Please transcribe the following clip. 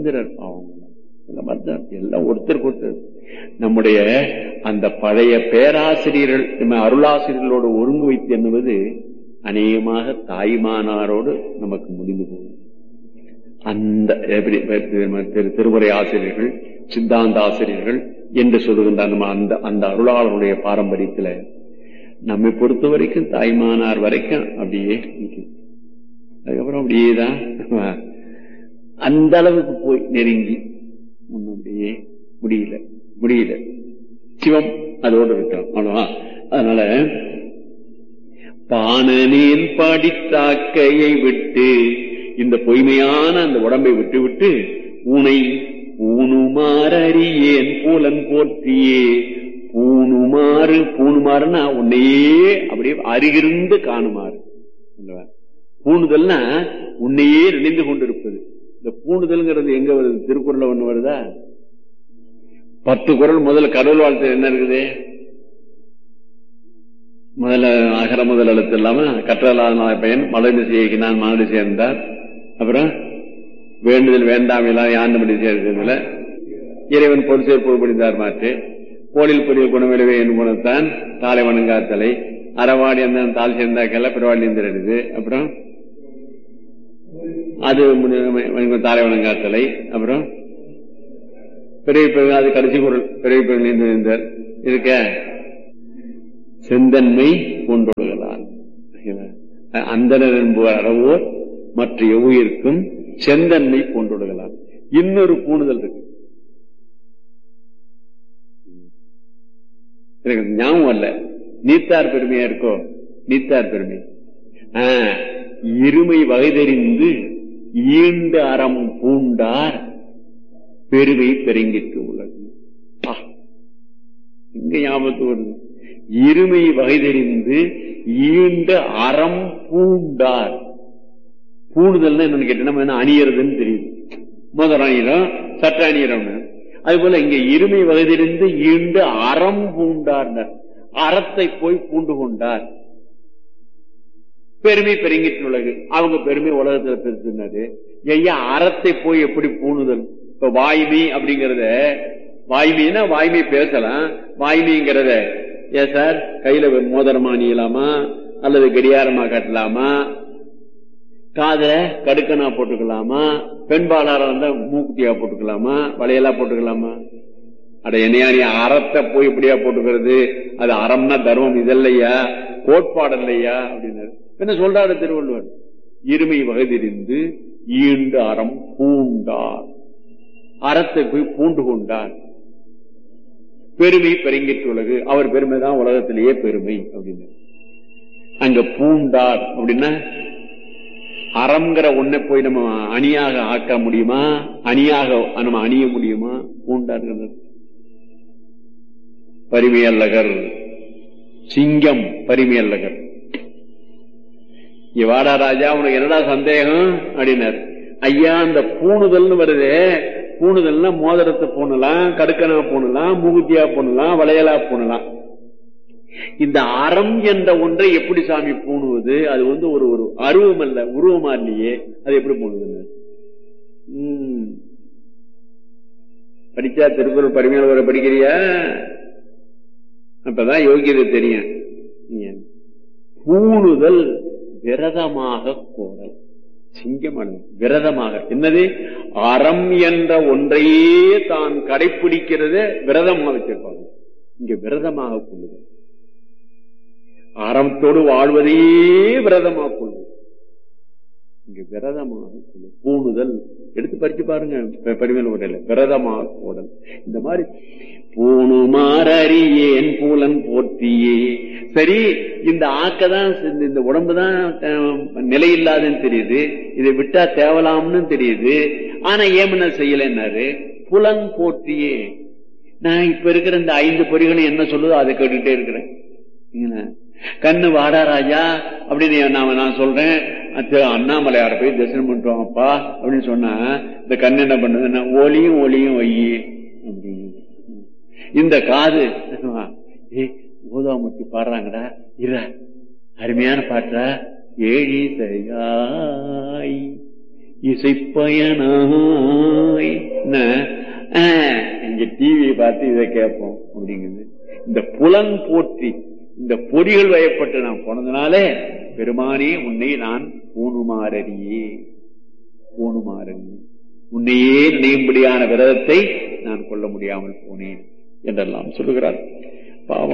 சுமந்திரர் அவங்க எல்லாம் மறந்தார். எல்லாம் ஒருத்தருக்கு ஒருத்தர் நம்முடைய அந்த பழைய பேராசிரியர்கள் நம்ம அருளாசிரியர்களோடு ஒருங்கு வைத்து எண்ணுவது அநேகமாக தாய்மானாரோடு நமக்கு முடிந்து போகும் அந்த எப்படி திரு திருமுறை ஆசிரியர்கள் சித்தாந்த ஆசிரியர்கள் என்று சொல்லுகின்ற நம்ம அந்த அந்த அருளாளருடைய பாரம்பரியத்துல நம்மை பொறுத்த வரைக்கும் தாய்மானார் வரைக்கும் அப்படியே நிக்குது அதுக்கப்புறம் அப்படியே தான் அந்த அளவுக்கு போய் நெருங்கி ஒண்ணும் அப்படியே முடியல முடியல சிவம் அதோடு இருக்கிறோம் அவ்வளவா அதனால பானனேன் படித்தாக்கையை விட்டு இந்த பொய்மையான அந்த உடம்பை விட்டு விட்டு உனை பூணுமாறறியேன் பூலன் போற்றியே பூணுமாறு பூணுமாறுனா உன்னையே அப்படியே அருகிருந்து காணுமாறு அல்லவா? பூணுதல்னா உன்னையே நினைந்து கொண்டிருப்பது இந்த பூணுதல்ங்கிறது எங்க வருது திருக்குறள்ல ஒண்ணு வருதா பத்து குரல் முதல்ல கடவுள் வாழ்த்து என்ன இருக்குது முதல்ல அகர முதல் எழுத்து இல்லாம கற்றலாத பையன் மலர்ந்து செய்யினான் மானடி சேர்ந்தார் அப்புறம் வேண்டுதல் வேண்டாம் இல்லாத யாண்டபடி சேர்ந்ததுல இறைவன் பொது சேர்ப்பு புரிந்தார் மாற்று கோளில் புரிய குணவிலவே என் குணத்தான் தாலை வணங்காத்தலை அறவாடி அந்த தால் சேர்ந்தாக்கல்ல பிறவாடி இருந்திருது அப்புறம் அது முடி- தாலை வணங்காத்தலை அப்புறம் பெரிய பெரு அது கடைசி குரல் பெரிய பெரு நீந்தார் இருக்க செந்தன்மை கொண்டொழுகலான் அந்தனர் என்பவர் அறவோர் மற்ற எவ்வுயிர்க்கும் செந்தன்மை கொண்டொழுகலான் இன்னொரு பூணுதல் இருக்கு எனக்கு ஞாபகம் அல்ல நீத்தார் பெருமையா இருக்கோ நீத்தார் பெருமை ஆ, இருமை வகை தெரிந்து ஈண்டு அறம் பூண்டார் பெருமை பெருங்கிட்டு உள்ளது பா, இங்க ஞாபகத்து வருது இருமை வகை தெரிந்து ஈண்ட அறம் பூண்டார் பூணுதல் என்னன்னு கேட்டா நம்ம என்ன அணியறதுன்னு தெரியுது முதல் அணியிடம் சட்ட அணியிறோம்னு அது போல இங்க இருமை வகை தெரிந்து ஈண்டு அறம் பூண்டார் அறத்தை போய் பூண்டு கொண்டார் பெருமை பெருங்கிட்டு உலகு அவங்க பெருமை உலகத்துல பெருசுனது ஐயா அறத்தை போய் எப்படி பூணுதல் இப்ப வாய்மை அப்படிங்கறத வாய்மைன்னா வாய்மை பேசலாம் வாய்மைங்கிறத ஏன் சார் கையில மோதிரமா அணியலாமா அல்லது கடியாரமா கட்டலாமா காதுல கடுக்கனா போட்டுக்கலாமா பெண்பாளாரா இருந்தா மூக்குத்தியா போட்டுக்கலாமா வளையலா போட்டுக்கலாமா அட என்னையா நீ அறத்தை போய் இப்படியா போட்டுக்கிறது அது அறம்னா தர்மம் இதல்லையா கோட்பாடு இல்லையா அப்படின்னாரு என்ன சொல்றாரு திருவள்ளுவர் இருமை வகதிரிந்து ஈண்டு அறம் பூண்டார் அறத்தை போய் பூண்டு கொண்டார் பெருமை பெருங்கிட்டு உலகு அவர் பெருமை தான் உலகத்திலேயே பெருமை அப்படின்னு அங்க பூண்டார் அப்படின்னா அறம்ங்கிற ஒன்னை போய் நம்ம அணியாக ஆக்க முடியுமா அணியாக நம்ம அணிய முடியுமா பூண்டார் பரிமையல்லகர் சிங்கம் பரிமையல்லகர் இங்க வாடா ராஜா உனக்கு என்னடா சந்தேகம் அப்படின்னாரு ஐயா அந்த பூணுதல்னு வருதே பூணுதல்னா மோதிரத்தை பூணலாம் கடுக்கனா பூணலாம் மூகுத்தியா பூணலாம் வளையலா பூணலாம் இந்த அறம் என்ற ஒன்றை எப்படி சாமி பூணுவது அது வந்து ஒரு ஒரு அருவம் அல்ல உருவமா இல்லையே அது எப்படி பூணுதுன்னு உம். படிச்சா திருக்குறள் பரிமையாளர் வர படிக்கிறியா அப்பதான் யோகியதை தெரியும் ஏன்? பூணுதல் விரதமாக கோரல் சிங்கமன் விரதமாக என்னது அறம் என்ற ஒன்றையே தான் கடைபிடிக்கிறத விரதமாக வச்சிருப்பாங்க இங்க விரதமாக கொள்ளுதல் அறத்தோடு வாழ்வதையே விரதமாக கொள்வது இங்க விரதமாக கொள்வது பூணுதல் எடுத்து படிச்சு பாருங்க ப- பரிமேல் உடல விரதமாக கோடல் இந்த மாதிரி பூணுமாறறியேன் பூலன் போற்றியே சரி இந்த ஆக்கதான் இந்த- இந்த உடம்பு தான் நிலையில்லாதுன்னு தெரியுது இதை விட்டா தேவலாம்னு தெரியுது ஆனா ஏமன செய்யலைன்னாரு புலன் போற்றியே நான் இப்ப இருக்கிற இந்த ஐந்து பொறிகளும் என்ன சொல்லுதோ அதை கேட்டுக்கிட்டே இருக்கிறேன் என்ன? கண்ணு வாடா ராஜா அப்படின்னு நான் நான் சொல்றேன் அச்சோ, அண்ணாமலையார போய் தரிசனம் பண்ணிட்டு வாங்கப்பா அப்படின்னு சொன்னா இந்த கண்ணு என்ன பண்ணுதுன்னா ஒளியும் ஒளியும் ஒய்யி அப்படின்னு இந்த காது ஏய் ஊதாமூர்த்தி பாடுறாங்கடா இர அருமையான பாட்டா ஏழி செய்யாய் இசைப்பயனாய் என்ன, ஆ, இங்க டிவியை பார்த்து இதை கேட்போம் அப்படிங்கிறது இந்த புலன் போற்றி இந்த பொறிகள் வயப்பட்டு நான் போனதுனாலே பெருமானே உன்னை நான் பூணுமாறியே பூணுமாறி உன்னையே நினையும்படியான விரதத்தை நான் கொள்ள முடியாமல் போனேன் என்றெல்லாம் சொல்லுகிறார் பாவம்